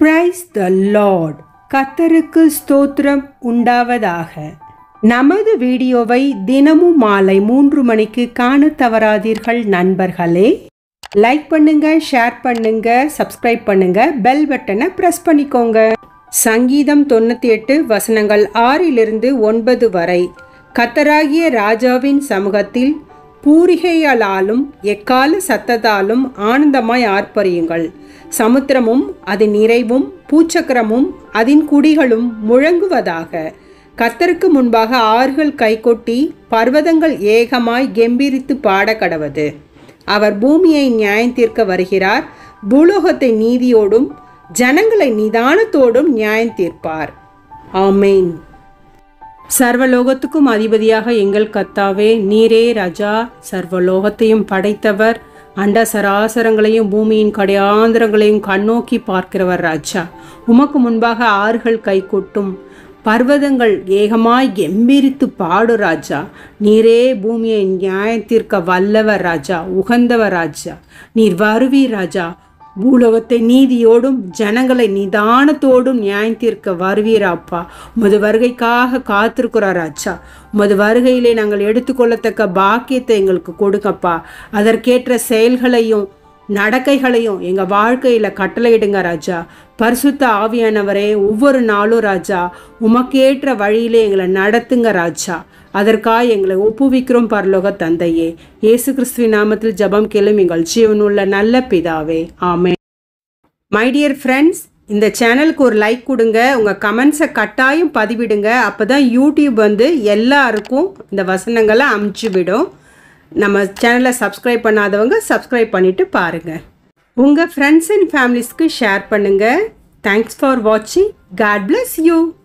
praise the Lord கத்தருக்கு ஸ்தோத்திரம் உண்டாவதாக நமது வீடியோவை தினமும் மாலை மூன்று மணிக்கு காண தவறாதீர்கள் நண்பர்களே லைக் பண்ணுங்க ஷேர் பண்ணுங்க சப்ஸ்கிரைப் பண்ணுங்க பெல் பட்டனை பிரஸ் பண்ணிக்கோங்க சங்கீதம் தொண்ணூற்றி எட்டு வசனங்கள் ஆறிலிருந்து ஒன்பது வரை கத்தராகிய ராஜாவின் சமூகத்தில் பூரிகைகளாலும் எக்கால சத்தத்தாலும் ஆனந்தமாய் ஆர்ப்பரியுங்கள் சமுத்திரமும் அதன் நிறைவும் பூச்சக்கரமும் அதன் குடிகளும் முழங்குவதாக கத்தருக்கு முன்பாக ஆறுகள் கைகொட்டி பர்வதங்கள் ஏகமாய் கெம்பீரித்து பாட கடவது அவர் பூமியை நியாயம் தீர்க்க வருகிறார் பூலோகத்தை நீதியோடும் ஜனங்களை நிதானத்தோடும் நியாயம் தீர்ப்பார் ஆமேன் சர்வலோகத்துக்கும் அதிபதியாக எங்கள் கத்தாவே நீரே ராஜா சர்வலோகத்தையும் படைத்தவர் அண்ட சராசரங்களையும் பூமியின் கடையாந்திரங்களையும் கண்ணோக்கி பார்க்கிறவர் ராஜா உமக்கு முன்பாக ஆறுகள் கைகொட்டும் பர்வதங்கள் ஏகமாய் கெம்பீரித்து பாடு ராஜா நீரே பூமியை நியாயத்திற்க வல்லவர் ராஜா உகந்தவர் ராஜா நீர் வருவீர் ராஜா பூலோகத்தை நீதியோடும் ஜனங்களை நிதானத்தோடும் நியாயம் தீர்க்க வருவீராப்பா உமது வருகைக்காக காத்திருக்கிறார் ராஜா உமது வருகையிலே நாங்கள் எடுத்துக்கொள்ளத்தக்க பாக்கியத்தை எங்களுக்கு கொடுங்கப்பா அதற்கேற்ற செயல்களையும் நடக்கைகளையும் எங்கள் வாழ்க்கையில் கட்டளையிடுங்க ராஜா பரிசுத்த ஆவியானவரே ஒவ்வொரு நாளும் ராஜா உமக்கேற்ற வழியிலே எங்களை நடத்துங்க ராஜா அதற்காக எங்களை ஒப்புவிக்கிறோம் பரலோக தந்தையே இயேசு கிறிஸ்துவின் நாமத்தில் ஜபம் கேளும் எங்கள் ஜீவனுள்ள நல்ல பிதாவே ஆமே மை டியர் ஃப்ரெண்ட்ஸ் இந்த சேனலுக்கு ஒரு லைக் கொடுங்க உங்கள் கமெண்ட்ஸை கட்டாயம் பதிவிடுங்க அப்போ தான் யூடியூப் வந்து எல்லாருக்கும் இந்த வசனங்களை அமுச்சு விடும் நம்ம சேனலை சப்ஸ்கிரைப் பண்ணாதவங்க சப்ஸ்கிரைப் பண்ணிவிட்டு பாருங்கள் உங்கள் ஃப்ரெண்ட்ஸ் அண்ட் ஃபேமிலிஸ்க்கு ஷேர் பண்ணுங்கள் தேங்க்ஸ் ஃபார் வாட்சிங் காட் பிளஸ் யூ